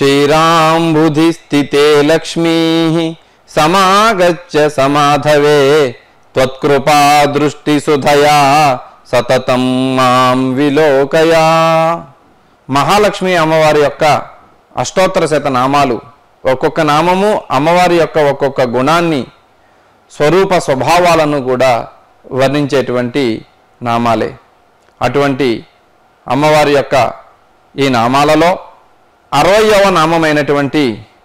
క్షీరాంబుధి స్థితే లక్ష్మీ సమాగచ్చ సమాధవే త్వత్కృపా దృష్టి సుధయా సతతం మాం విలోకయా మహాలక్ష్మి అమ్మవారి యొక్క అష్టోత్తర శత నామాలు ఒక్కొక్క నామము అమ్మవారి యొక్క ఒక్కొక్క గుణాన్ని స్వరూప స్వభావాలను కూడా వర్ణించేటువంటి నామాలే అటువంటి అమ్మవారి యొక్క ఈ నామాలలో అరవయవ నామమైనటువంటి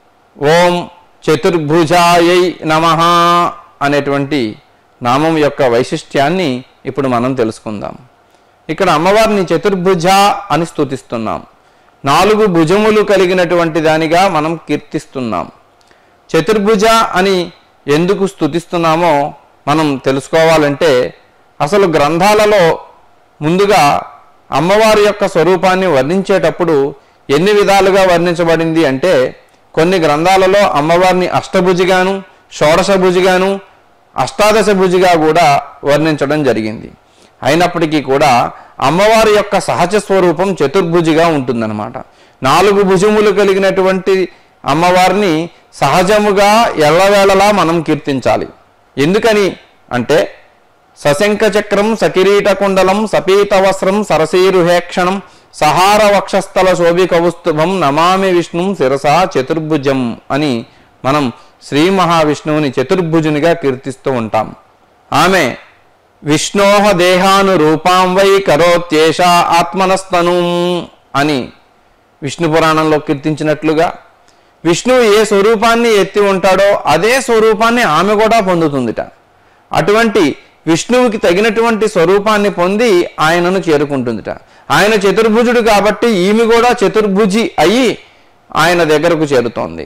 ఓం చతుర్భుజాయై నమ అనేటువంటి నామం యొక్క వైశిష్ట్యాన్ని ఇప్పుడు మనం తెలుసుకుందాం ఇక్కడ అమ్మవారిని చతుర్భుజ అని స్తుతిస్తున్నాం నాలుగు భుజములు కలిగినటువంటి దానిగా మనం కీర్తిస్తున్నాం చతుర్భుజ అని ఎందుకు స్తుతిస్తున్నామో మనం తెలుసుకోవాలంటే అసలు గ్రంథాలలో ముందుగా అమ్మవారి యొక్క స్వరూపాన్ని వర్ణించేటప్పుడు ఎన్ని విధాలుగా వర్ణించబడింది అంటే కొన్ని గ్రంథాలలో అమ్మవారిని అష్టభుజిగాను షోడశభుజిగాను అష్టాదశ భుజిగా కూడా వర్ణించడం జరిగింది అయినప్పటికీ కూడా అమ్మవారి యొక్క సహజ స్వరూపం చతుర్భుజిగా ఉంటుందన్నమాట నాలుగు భుజములు కలిగినటువంటి అమ్మవారిని సహజముగా ఎల్లవేళలా మనం కీర్తించాలి ఎందుకని అంటే సశంఖ చక్రం సకిరీట కుండలం సపీత వస్త్రం సరసీరుహేక్షణం సహార వక్షస్థల శోభికౌస్తుభం నమామి విష్ణుం శిరసా చతుర్భుజం అని మనం శ్రీ మహావిష్ణువుని చతుర్భుజునిగా కీర్తిస్తూ ఉంటాం ఆమె విష్ణోహ దేహాను రూపాం వై కరోత్యేష ఆత్మనస్తను అని విష్ణు పురాణంలో కీర్తించినట్లుగా విష్ణువు ఏ స్వరూపాన్ని ఎత్తి ఉంటాడో అదే స్వరూపాన్ని ఆమె కూడా పొందుతుందిట అటువంటి విష్ణువుకి తగినటువంటి స్వరూపాన్ని పొంది ఆయనను చేరుకుంటుందిట ఆయన చతుర్భుజుడు కాబట్టి ఈమె కూడా చతుర్భుజి అయి ఆయన దగ్గరకు చేరుతోంది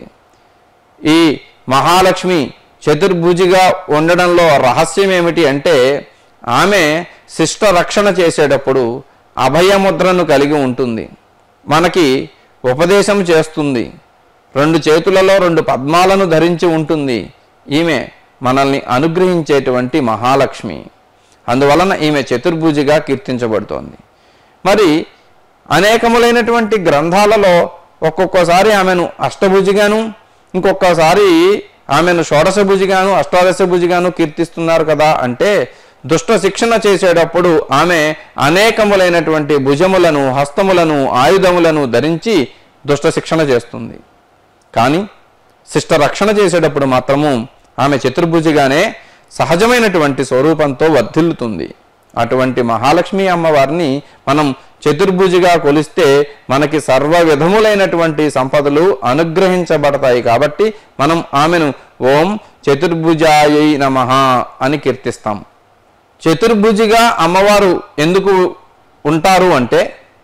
ఈ మహాలక్ష్మి చతుర్భుజిగా ఉండడంలో రహస్యం ఏమిటి అంటే ఆమె శిష్ట రక్షణ చేసేటప్పుడు అభయముద్రను కలిగి ఉంటుంది మనకి ఉపదేశం చేస్తుంది రెండు చేతులలో రెండు పద్మాలను ధరించి ఉంటుంది ఈమె మనల్ని అనుగ్రహించేటువంటి మహాలక్ష్మి అందువలన ఈమె చతుర్భుజిగా కీర్తించబడుతోంది మరి అనేకములైనటువంటి గ్రంథాలలో ఒక్కొక్కసారి ఆమెను అష్టభుజిగాను ఇంకొకసారి ఆమెను షోడశభుజిగాను అష్టాదశభుజిగాను కీర్తిస్తున్నారు కదా అంటే దుష్ట శిక్షణ చేసేటప్పుడు ఆమె అనేకములైనటువంటి భుజములను హస్తములను ఆయుధములను ధరించి దుష్ట శిక్షణ చేస్తుంది కానీ శిష్ట రక్షణ చేసేటప్పుడు మాత్రము ఆమె చతుర్భుజిగానే సహజమైనటువంటి స్వరూపంతో వర్ధిల్లుతుంది అటువంటి మహాలక్ష్మి అమ్మవారిని మనం చతుర్భుజిగా కొలిస్తే మనకి సర్వ విధములైనటువంటి సంపదలు అనుగ్రహించబడతాయి కాబట్టి మనం ఆమెను ఓం చతుర్భుజాయై నమః అని కీర్తిస్తాం చతుర్భుజిగా అమ్మవారు ఎందుకు ఉంటారు అంటే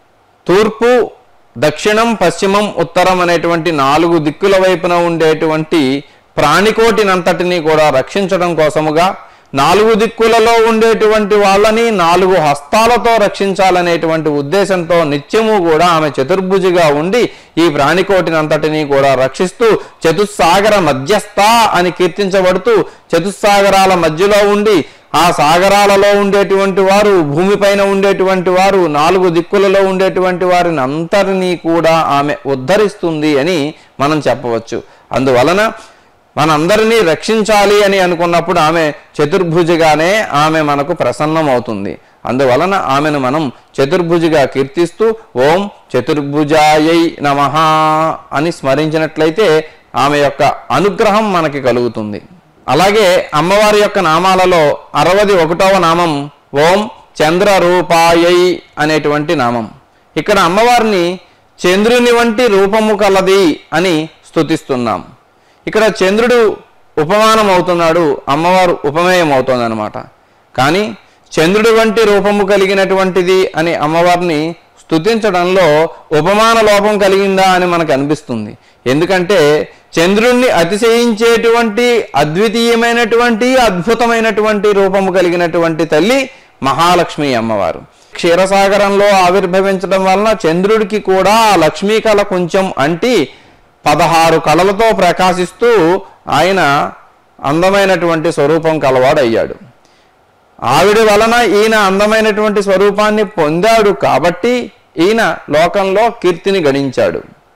తూర్పు దక్షిణం పశ్చిమం ఉత్తరం అనేటువంటి నాలుగు దిక్కుల వైపున ఉండేటువంటి ప్రాణికోటినంతటినీ కూడా రక్షించడం కోసముగా నాలుగు దిక్కులలో ఉండేటువంటి వాళ్ళని నాలుగు హస్తాలతో రక్షించాలనేటువంటి ఉద్దేశంతో నిత్యము కూడా ఆమె చతుర్భుజిగా ఉండి ఈ ప్రాణికోటినంతటినీ కూడా రక్షిస్తూ చతుస్సాగర మధ్యస్థ అని కీర్తించబడుతూ చతుస్సాగరాల మధ్యలో ఉండి ఆ సాగరాలలో ఉండేటువంటి వారు భూమిపైన ఉండేటువంటి వారు నాలుగు దిక్కులలో ఉండేటువంటి వారిని అంతరినీ కూడా ఆమె ఉద్ధరిస్తుంది అని మనం చెప్పవచ్చు అందువలన మనందరినీ రక్షించాలి అని అనుకున్నప్పుడు ఆమె చతుర్భుజిగానే ఆమె మనకు ప్రసన్నమవుతుంది అందువలన ఆమెను మనం చతుర్భుజిగా కీర్తిస్తూ ఓం చతుర్భుజాయై నమః అని స్మరించినట్లయితే ఆమె యొక్క అనుగ్రహం మనకి కలుగుతుంది అలాగే అమ్మవారి యొక్క నామాలలో అరవది ఒకటవ నామం ఓం చంద్ర రూపాయై అనేటువంటి నామం ఇక్కడ అమ్మవారిని చంద్రుని వంటి రూపము కలది అని స్తుతిస్తున్నాం ఇక్కడ చంద్రుడు ఉపమానం అవుతున్నాడు అమ్మవారు ఉపమేయం అవుతుంది అనమాట కానీ చంద్రుడి వంటి రూపము కలిగినటువంటిది అని అమ్మవారిని స్తుతించడంలో ఉపమాన లోపం కలిగిందా అని మనకు అనిపిస్తుంది ఎందుకంటే చంద్రుణ్ణి అతిశయించేటువంటి అద్వితీయమైనటువంటి అద్భుతమైనటువంటి రూపము కలిగినటువంటి తల్లి మహాలక్ష్మి అమ్మవారు క్షీరసాగరంలో ఆవిర్భవించడం వలన చంద్రుడికి కూడా ఆ లక్ష్మీ కళ కొంచెం అంటి పదహారు కళలతో ప్రకాశిస్తూ ఆయన అందమైనటువంటి స్వరూపం కలవాడయ్యాడు ఆవిడ వలన ఈయన అందమైనటువంటి స్వరూపాన్ని పొందాడు కాబట్టి ఈయన లోకంలో కీర్తిని గణించాడు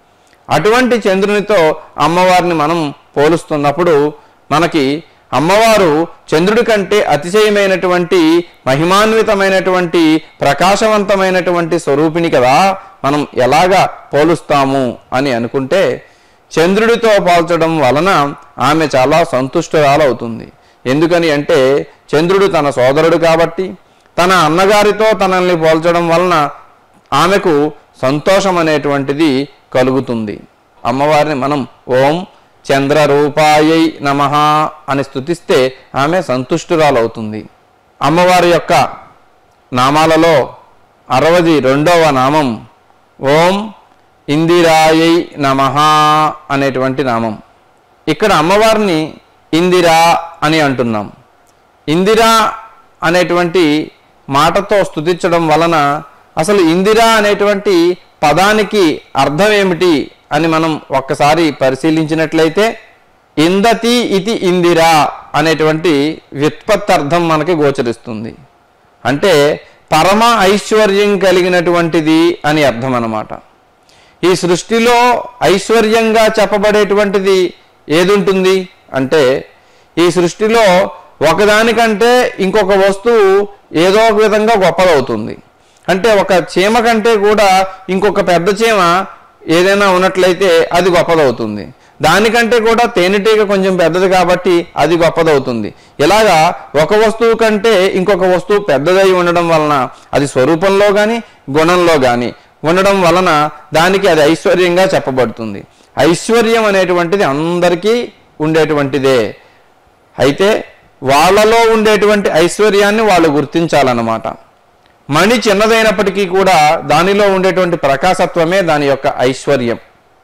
అటువంటి చంద్రునితో అమ్మవారిని మనం పోలుస్తున్నప్పుడు మనకి అమ్మవారు చంద్రుడి కంటే అతిశయమైనటువంటి మహిమాన్వితమైనటువంటి ప్రకాశవంతమైనటువంటి స్వరూపిణి కదా మనం ఎలాగా పోలుస్తాము అని అనుకుంటే చంద్రుడితో పోల్చడం వలన ఆమె చాలా సంతుష్టురాలవుతుంది ఎందుకని అంటే చంద్రుడు తన సోదరుడు కాబట్టి తన అన్నగారితో తనల్ని పోల్చడం వలన ఆమెకు సంతోషం అనేటువంటిది కలుగుతుంది అమ్మవారిని మనం ఓం చంద్రరూపాయై నమ అని స్థుతిస్తే ఆమె సంతుష్టురాలవుతుంది అమ్మవారి యొక్క నామాలలో అరవది రెండవ నామం ఓం ఇందిరాయై నమ అనేటువంటి నామం ఇక్కడ అమ్మవారిని ఇందిరా అని అంటున్నాం ఇందిరా అనేటువంటి మాటతో స్థుతించడం వలన అసలు ఇందిరా అనేటువంటి పదానికి అర్థం ఏమిటి అని మనం ఒక్కసారి పరిశీలించినట్లయితే ఇందతి ఇతి ఇందిరా అనేటువంటి వ్యుత్పత్తర్థం మనకి గోచరిస్తుంది అంటే పరమ ఐశ్వర్యం కలిగినటువంటిది అని అర్థం అన్నమాట ఈ సృష్టిలో ఐశ్వర్యంగా చెప్పబడేటువంటిది ఏదుంటుంది అంటే ఈ సృష్టిలో ఒకదానికంటే ఇంకొక వస్తువు ఏదో ఒక విధంగా గొప్పదవుతుంది అంటే ఒక చీమ కంటే కూడా ఇంకొక పెద్ద చీమ ఏదైనా ఉన్నట్లయితే అది గొప్పదవుతుంది దానికంటే కూడా తేనెటీగ కొంచెం పెద్దది కాబట్టి అది గొప్పదవుతుంది ఇలాగా ఒక వస్తువు కంటే ఇంకొక వస్తువు పెద్దదై ఉండడం వలన అది స్వరూపంలో కానీ గుణంలో కానీ ఉండడం వలన దానికి అది ఐశ్వర్యంగా చెప్పబడుతుంది ఐశ్వర్యం అనేటువంటిది అందరికీ ఉండేటువంటిదే అయితే వాళ్ళలో ఉండేటువంటి ఐశ్వర్యాన్ని వాళ్ళు గుర్తించాలన్నమాట మణి చిన్నదైనప్పటికీ కూడా దానిలో ఉండేటువంటి ప్రకాశత్వమే దాని యొక్క ఐశ్వర్యం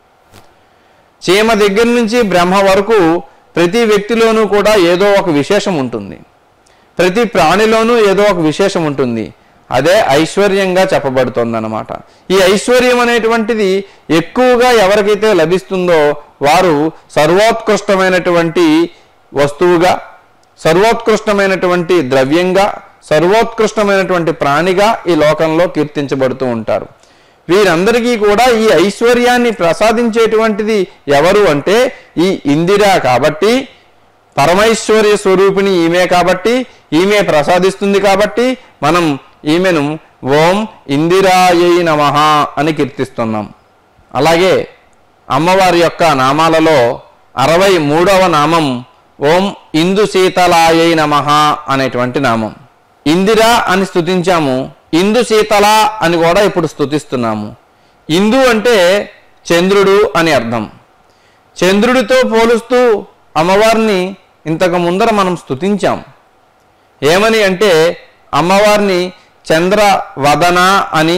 చీమ దగ్గర నుంచి బ్రహ్మ వరకు ప్రతి వ్యక్తిలోనూ కూడా ఏదో ఒక విశేషం ఉంటుంది ప్రతి ప్రాణిలోనూ ఏదో ఒక విశేషం ఉంటుంది అదే ఐశ్వర్యంగా చెప్పబడుతోందన్నమాట ఈ ఐశ్వర్యం అనేటువంటిది ఎక్కువగా ఎవరికైతే లభిస్తుందో వారు సర్వోత్కృష్టమైనటువంటి వస్తువుగా సర్వోత్కృష్టమైనటువంటి ద్రవ్యంగా సర్వోత్కృష్టమైనటువంటి ప్రాణిగా ఈ లోకంలో కీర్తించబడుతూ ఉంటారు వీరందరికీ కూడా ఈ ఐశ్వర్యాన్ని ప్రసాదించేటువంటిది ఎవరు అంటే ఈ ఇందిరా కాబట్టి పరమైశ్వర్య స్వరూపిణి ఈమె కాబట్టి ఈమె ప్రసాదిస్తుంది కాబట్టి మనం ఈమెను ఓం ఇందిరాయై నమ అని కీర్తిస్తున్నాం అలాగే అమ్మవారి యొక్క నామాలలో అరవై మూడవ నామం ఓం ఇందు శీతలాయై నమ అనేటువంటి నామం ఇందిర అని స్థుతించాము ఇందు శీతల అని కూడా ఇప్పుడు స్థుతిస్తున్నాము ఇందు అంటే చంద్రుడు అని అర్థం చంద్రుడితో పోలుస్తూ అమ్మవారిని ఇంతకు ముందర మనం స్థుతించాం ఏమని అంటే అమ్మవారిని చంద్ర వదన అని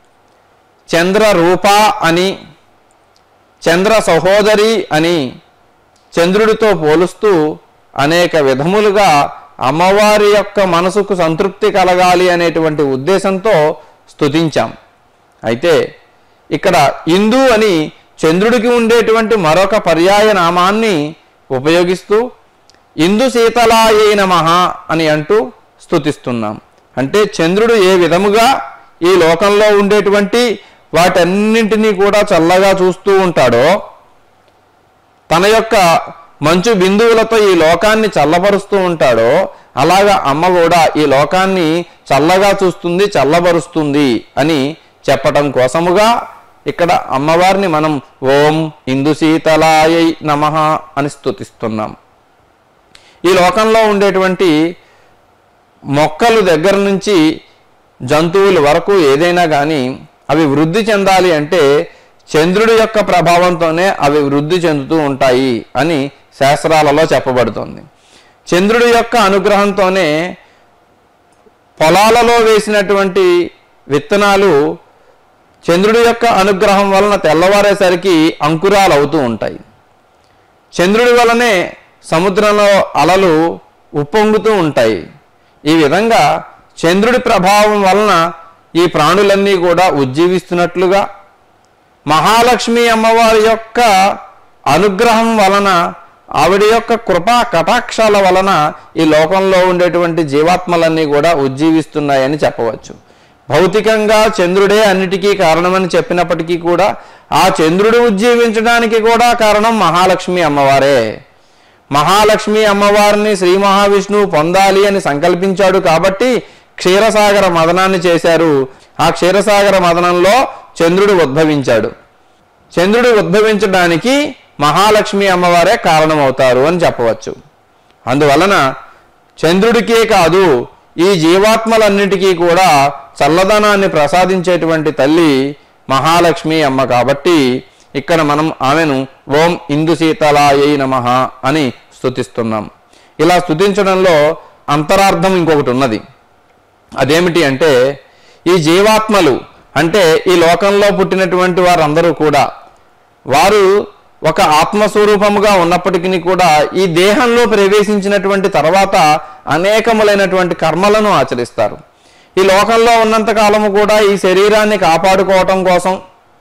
చంద్ర రూప అని చంద్ర సహోదరి అని చంద్రుడితో పోలుస్తూ అనేక విధములుగా అమ్మవారి యొక్క మనసుకు సంతృప్తి కలగాలి అనేటువంటి ఉద్దేశంతో స్తుతించాం అయితే ఇక్కడ ఇందు అని చంద్రుడికి ఉండేటువంటి మరొక పర్యాయ నామాన్ని ఉపయోగిస్తూ ఇందు శీతలాయై నమః అని అంటూ స్తుతిస్తున్నాం అంటే చంద్రుడు ఏ విధముగా ఈ లోకంలో ఉండేటువంటి వాటన్నింటినీ కూడా చల్లగా చూస్తూ ఉంటాడో తన యొక్క మంచు బిందువులతో ఈ లోకాన్ని చల్లబరుస్తూ ఉంటాడో అలాగా అమ్మ కూడా ఈ లోకాన్ని చల్లగా చూస్తుంది చల్లబరుస్తుంది అని చెప్పటం కోసముగా ఇక్కడ అమ్మవారిని మనం ఓం ఇందు శీతలాయై నమ అని స్తుతిస్తున్నాం ఈ లోకంలో ఉండేటువంటి మొక్కలు దగ్గర నుంచి జంతువుల వరకు ఏదైనా కానీ అవి వృద్ధి చెందాలి అంటే చంద్రుడి యొక్క ప్రభావంతోనే అవి వృద్ధి చెందుతూ ఉంటాయి అని శాస్త్రాలలో చెప్పబడుతోంది చంద్రుడి యొక్క అనుగ్రహంతోనే పొలాలలో వేసినటువంటి విత్తనాలు చంద్రుడి యొక్క అనుగ్రహం వలన తెల్లవారేసరికి అంకురాలు అవుతూ ఉంటాయి చంద్రుడి వలనే సముద్రంలో అలలు ఉప్పొంగుతూ ఉంటాయి ఈ విధంగా చంద్రుడి ప్రభావం వలన ఈ ప్రాణులన్నీ కూడా ఉజ్జీవిస్తున్నట్లుగా మహాలక్ష్మి అమ్మవారి యొక్క అనుగ్రహం వలన ఆవిడ యొక్క కృపా కటాక్షాల వలన ఈ లోకంలో ఉండేటువంటి జీవాత్మలన్నీ కూడా ఉజ్జీవిస్తున్నాయని చెప్పవచ్చు భౌతికంగా చంద్రుడే అన్నిటికీ కారణమని చెప్పినప్పటికీ కూడా ఆ చంద్రుడు ఉజ్జీవించడానికి కూడా కారణం మహాలక్ష్మి అమ్మవారే మహాలక్ష్మి అమ్మవారిని శ్రీ మహావిష్ణువు పొందాలి అని సంకల్పించాడు కాబట్టి క్షీరసాగర మదనాన్ని చేశారు ఆ క్షీరసాగర మదనంలో చంద్రుడు ఉద్భవించాడు చంద్రుడు ఉద్భవించడానికి మహాలక్ష్మి అమ్మవారే కారణమవుతారు అని చెప్పవచ్చు అందువలన చంద్రుడికే కాదు ఈ జీవాత్మలన్నిటికీ కూడా చల్లదనాన్ని ప్రసాదించేటువంటి తల్లి మహాలక్ష్మి అమ్మ కాబట్టి ఇక్కడ మనం ఆమెను ఓం ఇందు శీతలాయై నమ అని స్తుతిస్తున్నాం ఇలా స్తుతించడంలో అంతరార్థం ఇంకొకటి ఉన్నది అదేమిటి అంటే ఈ జీవాత్మలు అంటే ఈ లోకంలో పుట్టినటువంటి వారందరూ కూడా వారు ఒక ఆత్మస్వరూపముగా ఉన్నప్పటికీ కూడా ఈ దేహంలో ప్రవేశించినటువంటి తర్వాత అనేకములైనటువంటి కర్మలను ఆచరిస్తారు ఈ లోకంలో ఉన్నంత కాలము కూడా ఈ శరీరాన్ని కాపాడుకోవటం కోసం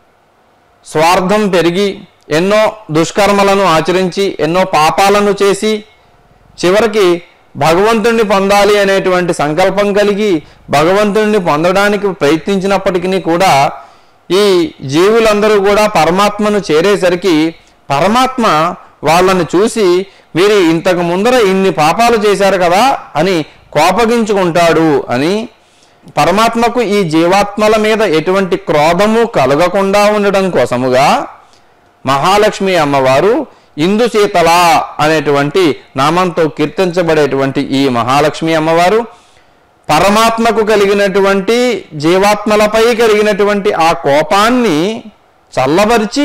స్వార్థం పెరిగి ఎన్నో దుష్కర్మలను ఆచరించి ఎన్నో పాపాలను చేసి చివరికి భగవంతుణ్ణి పొందాలి అనేటువంటి సంకల్పం కలిగి భగవంతుణ్ణి పొందడానికి ప్రయత్నించినప్పటికీ కూడా ఈ జీవులందరూ కూడా పరమాత్మను చేరేసరికి పరమాత్మ వాళ్ళని చూసి మీరు ఇంతకు ముందర ఇన్ని పాపాలు చేశారు కదా అని కోపగించుకుంటాడు అని పరమాత్మకు ఈ జీవాత్మల మీద ఎటువంటి క్రోధము కలగకుండా ఉండడం కోసముగా మహాలక్ష్మి అమ్మవారు ఇందు శీతల అనేటువంటి నామంతో కీర్తించబడేటువంటి ఈ మహాలక్ష్మి అమ్మవారు పరమాత్మకు కలిగినటువంటి జీవాత్మలపై కలిగినటువంటి ఆ కోపాన్ని చల్లబరిచి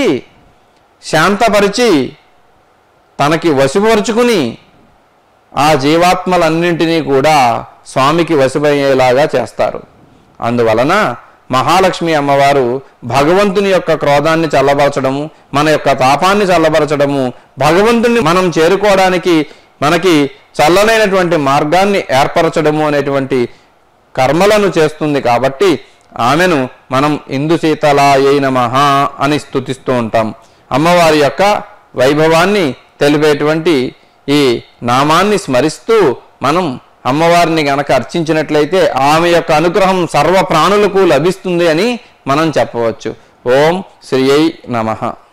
శాంతపరిచి తనకి వశపరుచుకుని ఆ జీవాత్మలన్నింటినీ కూడా స్వామికి వశమయ్యేలాగా చేస్తారు అందువలన మహాలక్ష్మి అమ్మవారు భగవంతుని యొక్క క్రోధాన్ని చల్లబరచడము మన యొక్క తాపాన్ని చల్లబరచడము భగవంతుని మనం చేరుకోవడానికి మనకి చల్లనైనటువంటి మార్గాన్ని ఏర్పరచడము అనేటువంటి కర్మలను చేస్తుంది కాబట్టి ఆమెను మనం ఇందు శీతలాయైన మహా అని స్తుతిస్తూ ఉంటాం అమ్మవారి యొక్క వైభవాన్ని తెలిపేటువంటి ఈ నామాన్ని స్మరిస్తూ మనం అమ్మవారిని గనక అర్చించినట్లయితే ఆమె యొక్క అనుగ్రహం సర్వ ప్రాణులకు లభిస్తుంది అని మనం చెప్పవచ్చు ఓం శ్రీ నమః